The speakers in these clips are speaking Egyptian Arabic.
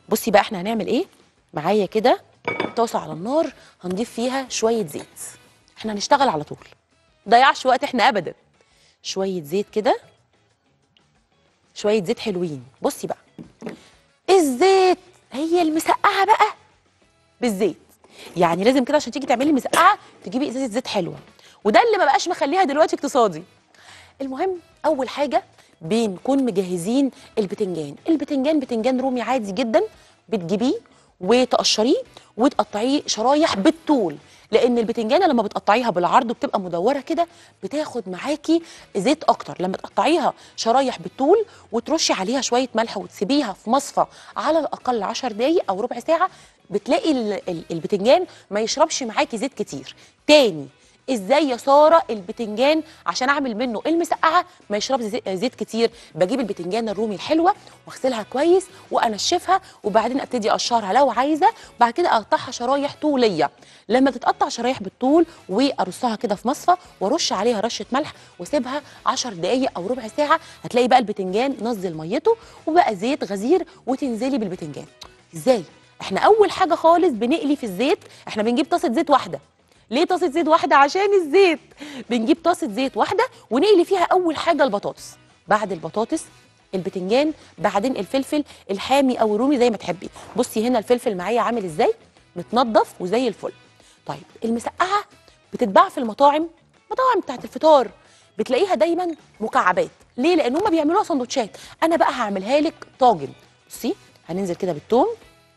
بصي بقى احنا هنعمل ايه معايا كده طاسه على النار هنضيف فيها شويه زيت احنا هنشتغل على طول ضيعش وقت احنا ابدا شويه زيت كده شويه زيت حلوين بصي بقى الزيت هي المسقعه بقى بالزيت يعني لازم كده عشان تيجي تعملي مسقعه تجيبي ازازه زيت حلوه وده اللي ما بقاش مخليها دلوقتي اقتصادي المهم اول حاجه بنكون مجهزين البتنجان البتنجان بتنجان رومي عادي جدا بتجيبيه وتقشريه وتقطعيه شرايح بالطول لان البتنجانه لما بتقطعيها بالعرض وبتبقى مدوره كده بتاخد معاكي زيت اكتر لما تقطعيها شرايح بالطول وترشي عليها شويه ملح وتسيبيها في مصفى على الاقل 10 دقايق او ربع ساعه بتلاقي ال- ال- البتنجان ما يشربش معاكي زيت كتير تاني ازاي يا ساره البتنجان عشان اعمل منه المسقعه ما يشربش زي- زيت كتير بجيب البتنجان الرومي الحلوه واغسلها كويس وانشفها وبعدين ابتدي اقشرها لو عايزه بعد كده اقطعها شرايح طوليه لما تتقطع شرايح بالطول وارصها كده في مصفى وارش عليها رشه ملح واسيبها 10 دقائق او ربع ساعه هتلاقي بقى البتنجان نزل ميته وبقى زيت غزير وتنزلي بالبتنجان ازاي احنا اول حاجه خالص بنقلي في الزيت احنا بنجيب طاسه زيت واحده ليه طاسه زيت واحده عشان الزيت بنجيب طاسه زيت واحده ونقلي فيها اول حاجه البطاطس بعد البطاطس البتنجان بعدين الفلفل الحامي او الرومي زي ما تحبي بصي هنا الفلفل معايا عامل ازاي متنضف وزي الفل طيب المسقعه بتتباع في المطاعم مطاعم بتاعت الفطار بتلاقيها دايما مكعبات ليه لان هم بيعملوها سندوتشات انا بقى هعملها لك طاجن بصي هننزل كده بالثوم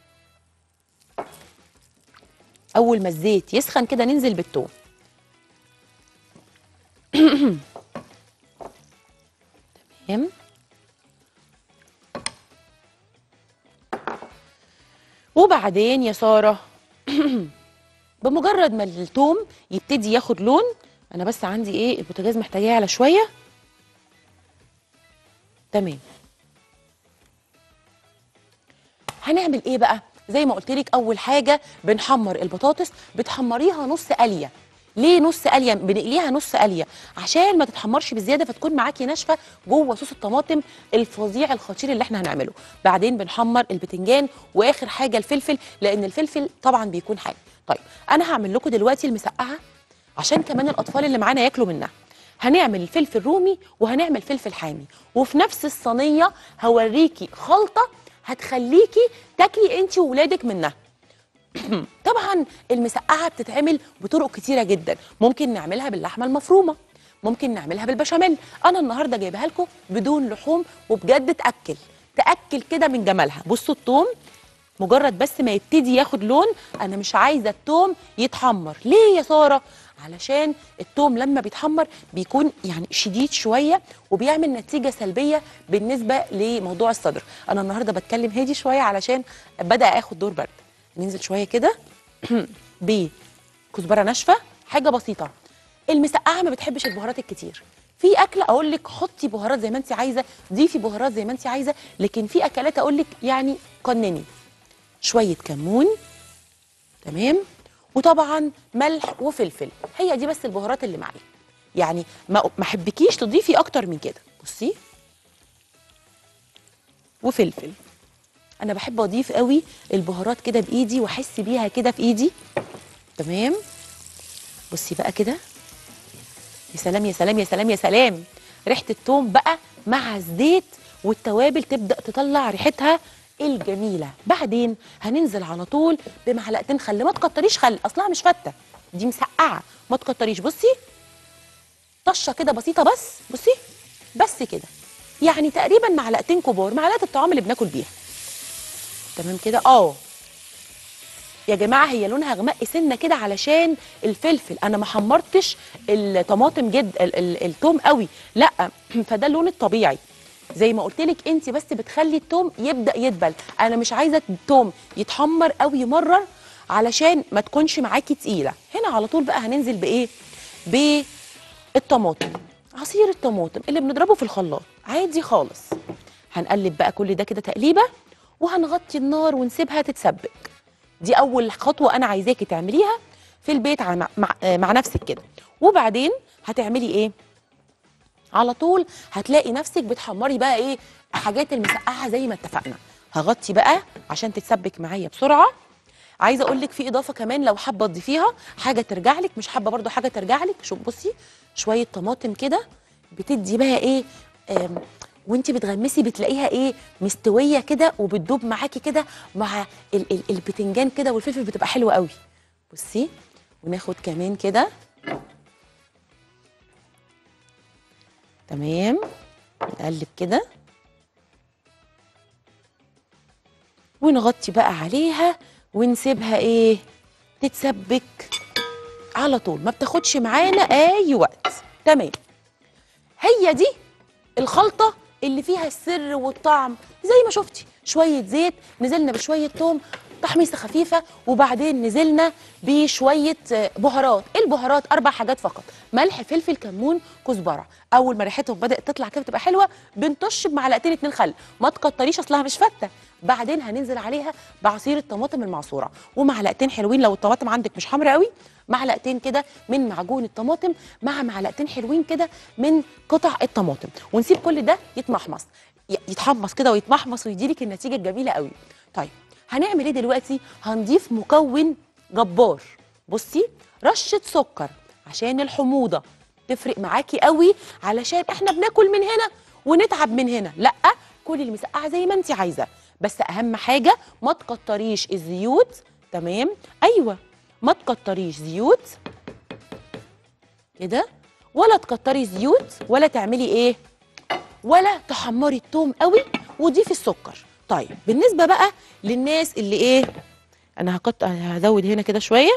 اول ما الزيت يسخن كده ننزل بالثوم تمام وبعدين يا ساره بمجرد ما الثوم يبتدي ياخد لون انا بس عندي ايه البوتاجاز محتاجاه على شويه تمام هنعمل ايه بقى زي ما قلت لك اول حاجه بنحمر البطاطس بتحمريها نص قليه ليه نص قليه بنقليها نص قليه عشان ما تتحمرش بزياده فتكون معاكي ناشفه جوه صوص الطماطم الفظيع الخطير اللي احنا هنعمله بعدين بنحمر البتنجان واخر حاجه الفلفل لان الفلفل طبعا بيكون حامي طيب انا هعمل لكم دلوقتي المسقعه عشان كمان الاطفال اللي معانا ياكلوا منها هنعمل الفلفل رومي وهنعمل فلفل حامي وفي نفس الصينيه هوريكي خلطه هتخليكي تاكلي انت وولادك منها طبعا المسقعه بتتعمل بطرق كتيره جدا ممكن نعملها باللحمه المفرومه ممكن نعملها بالبشاميل انا النهارده جايبها لكم بدون لحوم وبجد تاكل تاكل كده من جمالها بصوا الثوم مجرد بس ما يبتدي ياخد لون انا مش عايزه الثوم يتحمر ليه يا ساره علشان الثوم لما بيتحمر بيكون يعني شديد شويه وبيعمل نتيجه سلبيه بالنسبه لموضوع الصدر انا النهارده بتكلم هادي شويه علشان بدا اخد دور برد ننزل شويه كده بكزبره ناشفه حاجه بسيطه المسقعه ما بتحبش البهارات الكتير في اكله اقول لك حطي بهارات زي ما انت عايزه ضيفي بهارات زي ما انت عايزه لكن في اكلات اقول لك يعني قنني شويه كمون تمام وطبعا ملح وفلفل هي دي بس البهارات اللي معايا يعني ما ما احبكيش تضيفي اكتر من كده بصي وفلفل انا بحب اضيف قوي البهارات كده بايدي واحس بيها كده في ايدي تمام بصي بقى كده يا سلام يا سلام يا سلام يا سلام ريحه التوم بقى مع الزيت والتوابل تبدا تطلع ريحتها الجميله بعدين هننزل على طول بمعلقتين خل ما تكتريش خل اصلها مش فته دي مسقعه ما تكتريش بصي طشه كده بسيطه بس بصي بس كده يعني تقريبا معلقتين كبار معلقه الطعام اللي بناكل بيها تمام كده اه يا جماعه هي لونها غمق سنه كده علشان الفلفل انا ما حمرتش الطماطم جد ال- ال- التوم قوي لا فده اللون الطبيعي زي ما قلت لك انت بس بتخلي التوم يبدا يدبل انا مش عايزه التوم يتحمر او يمرر علشان ما تكونش معاكي تقيله هنا على طول بقى هننزل بايه بالطماطم عصير الطماطم اللي بنضربه في الخلاط عادي خالص هنقلب بقى كل ده كده تقليبه وهنغطي النار ونسيبها تتسبك دي اول خطوه انا عايزاكي تعمليها في البيت مع, مع, مع نفسك كده وبعدين هتعملي ايه على طول هتلاقي نفسك بتحمري بقى ايه حاجات المسقعه زي ما اتفقنا هغطي بقى عشان تتسبك معايا بسرعه عايزه اقول لك في اضافه كمان لو حابه تضيفيها حاجه ترجع لك مش حابه برضو حاجه ترجع لك شوف بصي شويه طماطم كده بتدي بقى ايه آم، وانت بتغمسي بتلاقيها ايه مستويه كده وبتدوب معاكي كده مع ال ال البتنجان كده والفلفل بتبقى حلوه قوي بصي وناخد كمان كده تمام نقلب كده ونغطي بقى عليها ونسيبها ايه تتسبك على طول ما بتاخدش معانا اي وقت تمام هي دي الخلطه اللي فيها السر والطعم زي ما شفتي شويه زيت نزلنا بشويه توم تحميصه خفيفه وبعدين نزلنا بشويه آه، بهارات البهارات اربع حاجات فقط ملح فلفل كمون كزبره اول ما ريحتهم بدات تطلع كده بتبقى حلوه بنطش بمعلقتين اتنين خل ما تكتريش اصلها مش فته بعدين هننزل عليها بعصير الطماطم المعصوره ومعلقتين حلوين لو الطماطم عندك مش حمرا قوي معلقتين كده من معجون الطماطم مع معلقتين حلوين كده من قطع الطماطم ونسيب كل ده يتمحمص ي- يتحمص كده ويتمحمص ويديلك النتيجه الجميله قوي طيب هنعمل ايه دلوقتي هنضيف مكون جبار بصي رشه سكر عشان الحموضه تفرق معاكي قوي علشان احنا بناكل من هنا ونتعب من هنا لا كلي المسقعه زي ما انت عايزه بس اهم حاجه ما تكتريش الزيوت تمام ايوه ما تكتريش زيوت كده ولا تكتري زيوت ولا تعملي ايه ولا تحمري التوم قوي وضيفي السكر طيب بالنسبه بقى للناس اللي ايه انا هقطع هزود هنا كده شويه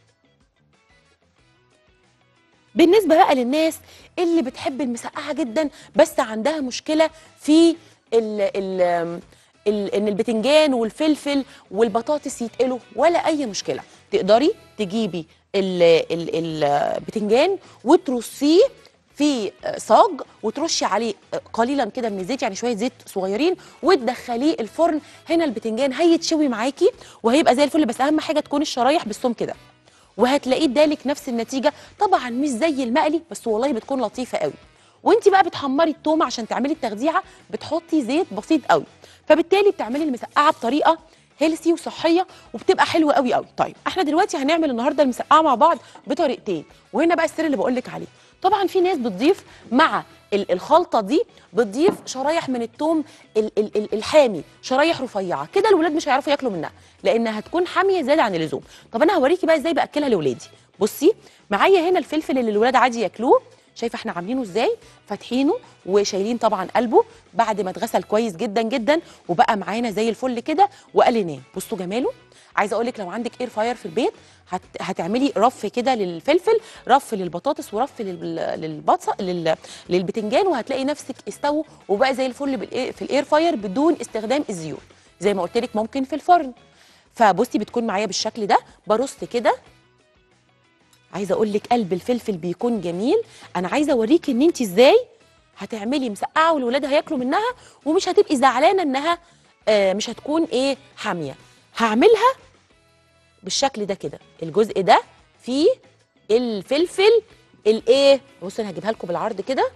بالنسبه بقى للناس اللي بتحب المسقعه جدا بس عندها مشكله في ال ال ال ان البتنجان والفلفل والبطاطس يتقلوا ولا اي مشكله تقدري تجيبي ال- ال- البتنجان وترصيه في صاج وترشي عليه قليلا كده من الزيت يعني شويه زيت صغيرين وتدخليه الفرن هنا البتنجان هيتشوي معاكي وهيبقى زي الفل بس اهم حاجه تكون الشرايح بالسم كده وهتلاقيه ادالك نفس النتيجه طبعا مش زي المقلي بس والله بتكون لطيفه قوي وانت بقى بتحمري التوم عشان تعملي التخديعه بتحطي زيت بسيط قوي فبالتالي بتعملي المسقعه بطريقه هيلثي وصحيه وبتبقى حلوه قوي قوي طيب احنا دلوقتي هنعمل النهارده المسقعه مع بعض بطريقتين وهنا بقى السر اللي بقول لك عليه طبعا في ناس بتضيف مع ال- الخلطه دي بتضيف شرايح من التوم ال- ال- ال- الحامي شرايح رفيعه كده الولاد مش هيعرفوا ياكلوا منها لانها هتكون حاميه زياده عن اللزوم طب انا هوريكي بقى ازاي باكلها لاولادي بصي معايا هنا الفلفل اللي الولاد عادي ياكلوه شايفه احنا عاملينه ازاي فاتحينه وشايلين طبعا قلبه بعد ما اتغسل كويس جدا جدا وبقى معانا زي الفل كده وقليناه بصوا جماله عايزه اقول لك لو عندك اير فاير في البيت هت... هتعملي رف كده للفلفل رف للبطاطس ورف لل... للبطه لل... للبتنجان وهتلاقي نفسك استووا وبقى زي الفل بالإيه... في الاير فاير بدون استخدام الزيوت زي ما قلت لك ممكن في الفرن فبصي بتكون معايا بالشكل ده برص كده عايزه اقول لك قلب الفلفل بيكون جميل انا عايزه اوريكي ان انت ازاي هتعملي مسقعه والولاد هياكلوا منها ومش هتبقي زعلانه انها آه مش هتكون ايه حاميه هعملها بالشكل ده كده الجزء ده فيه الفلفل الايه بصوا انا هجيبها لكم بالعرض كده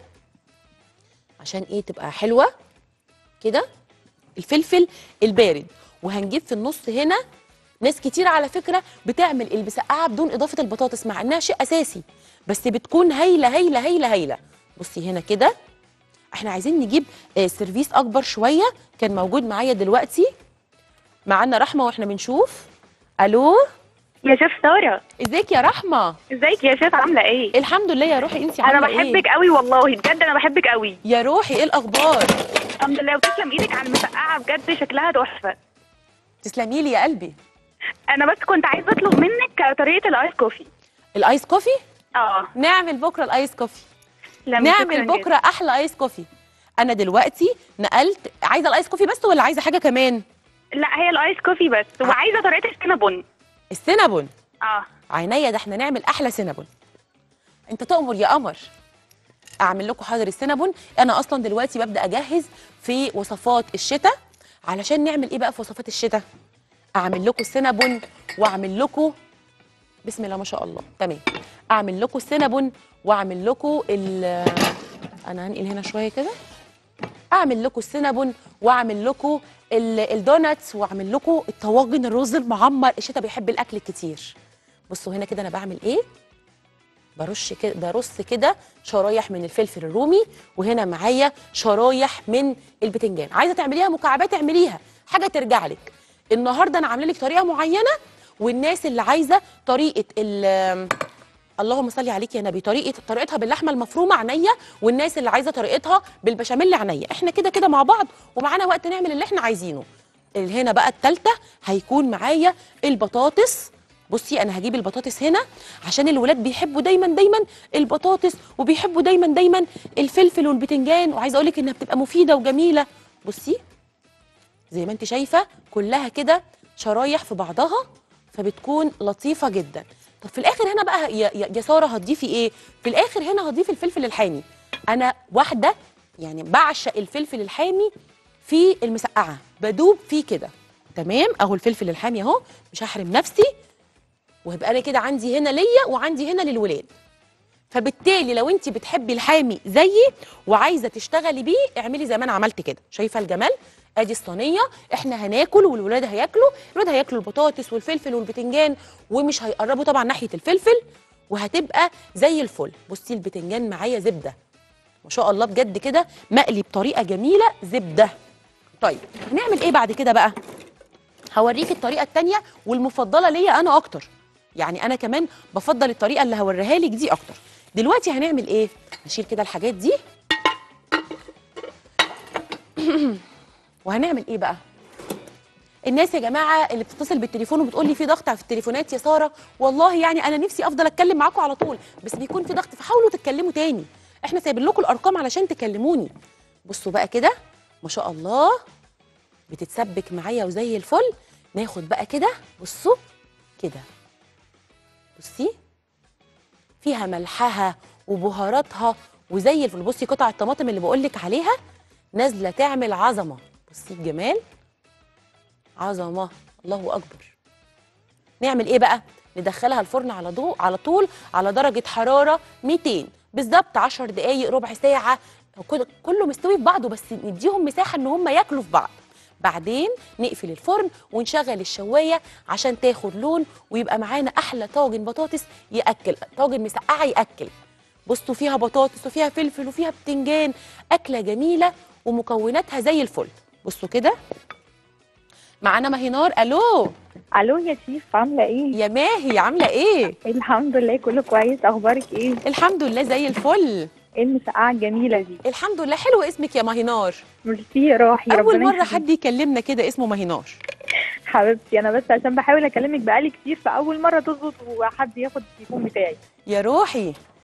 عشان ايه تبقى حلوه كده الفلفل البارد وهنجيب في النص هنا ناس كتير على فكره بتعمل المسقعه بدون اضافه البطاطس مع انها شيء اساسي بس بتكون هايله هايله هايله هايله بصي هنا كده احنا عايزين نجيب آه، سيرفيس اكبر شويه كان موجود معايا دلوقتي معانا رحمه واحنا بنشوف الو يا شيف ساره ازيك يا رحمه ازيك يا شيف عامله ايه الحمد لله يا روحي انت انا عامله ايه بحبك قوي والله بجد انا بحبك قوي يا روحي ايه الاخبار الحمد لله وتسلم ايدك على المسقعه بجد شكلها تحفه تسلمي لي يا قلبي انا بس كنت عايزه اطلب منك طريقه الايس كوفي الايس كوفي اه نعمل بكره الايس كوفي لما نعمل شكراً بكره احلى ايس كوفي انا دلوقتي نقلت عايزه الايس كوفي بس ولا عايزه حاجه كمان جداً. لا هي الايس كوفي بس وعايزه طريقه السينابون السينابون اه عينيا ده احنا نعمل احلى سينابون انت تؤمر يا قمر اعمل لكم حاضر السينابون انا اصلا دلوقتي ببدا اجهز في وصفات الشتاء علشان نعمل ايه بقى في وصفات الشتاء اعمل لكم السينابون واعمل لكم بسم الله ما شاء الله تمام اعمل لكم السينابون واعمل لكم ال انا هنقل هنا شويه كده اعمل لكم السينابون واعمل لكم ال- الدوناتس واعمل لكم الطواجن الرز المعمر الشتا بيحب الاكل كتير بصوا هنا كده انا بعمل ايه برش كده برص كده شرايح من الفلفل الرومي وهنا معايا شرايح من البتنجان عايزه تعمليها مكعبات اعمليها حاجه ترجع لك النهارده انا عامله لك طريقه معينه والناس اللي عايزه طريقه ال اللهم صل عليك يا نبي طريقه طريقتها باللحمه المفرومه عينيا والناس اللي عايزه طريقتها بالبشاميل عينيا احنا كده كده مع بعض ومعانا وقت نعمل اللي احنا عايزينه ال- هنا بقى التالتة هيكون معايا البطاطس بصي انا هجيب البطاطس هنا عشان الولاد بيحبوا دايما دايما البطاطس وبيحبوا دايما دايما الفلفل والبتنجان وعايزه اقول لك انها بتبقى مفيده وجميله بصي زي ما انت شايفه كلها كده شرايح في بعضها فبتكون لطيفه جدا طب في الاخر هنا بقى يا, يا يا ساره هتضيفي ايه في الاخر هنا هضيف الفلفل الحامي انا واحده يعني بعشق الفلفل الحامي في المسقعه بدوب فيه كده تمام اهو الفلفل الحامي اهو مش هحرم نفسي وهيبقى انا كده عندي هنا ليا وعندي هنا للولاد فبالتالي لو انت بتحبي الحامي زيي وعايزه تشتغلي بيه اعملي زي ما انا عملت كده شايفه الجمال ادي الصينيه احنا هناكل والولاد هياكلوا الولاد هياكلوا البطاطس والفلفل والبتنجان ومش هيقربوا طبعا ناحيه الفلفل وهتبقى زي الفل بصي البتنجان معايا زبده ما شاء الله بجد كده مقلي بطريقه جميله زبده طيب هنعمل ايه بعد كده بقى هوريك الطريقه التانية والمفضله ليا انا اكتر يعني انا كمان بفضل الطريقه اللي هوريها لك دي اكتر دلوقتي هنعمل ايه هشيل كده الحاجات دي وهنعمل ايه بقى الناس يا جماعه اللي بتتصل بالتليفون وبتقول لي في ضغط في التليفونات يا ساره والله يعني انا نفسي افضل اتكلم معاكم على طول بس بيكون في ضغط فحاولوا تتكلموا تاني احنا سايبين لكم الارقام علشان تكلموني بصوا بقى كده ما شاء الله بتتسبك معايا وزي الفل ناخد بقى كده بصوا كده بصي فيها ملحها وبهاراتها وزي الفل بصي قطع الطماطم اللي بقول لك عليها نازله تعمل عظمه بصي الجمال عظمه الله اكبر نعمل ايه بقى ندخلها الفرن على ضوء على طول على درجه حراره 200 بالظبط 10 دقائق ربع ساعه كل- كله مستوي في بعضه بس نديهم مساحه ان هم ياكلوا في بعض بعدين نقفل الفرن ونشغل الشوايه عشان تاخد لون ويبقى معانا احلى طاجن بطاطس ياكل طاجن مسقعه ياكل بصوا فيها بطاطس وفيها فلفل وفيها بتنجان اكله جميله ومكوناتها زي الفل بصوا كده معانا ماهينار الو الو يا شيف عامله ايه يا ماهي عامله ايه الحمد لله كله كويس اخبارك ايه الحمد لله زي الفل ايه المسقعه الجميله دي الحمد لله حلو اسمك يا ماهينار ميرسي يا روحي اول ربنا مره يخليك. حد يكلمنا كده اسمه ماهينار حبيبتي انا بس عشان بحاول اكلمك بقالي كتير فاول مره تظبط وحد ياخد التليفون بتاعي يا روحي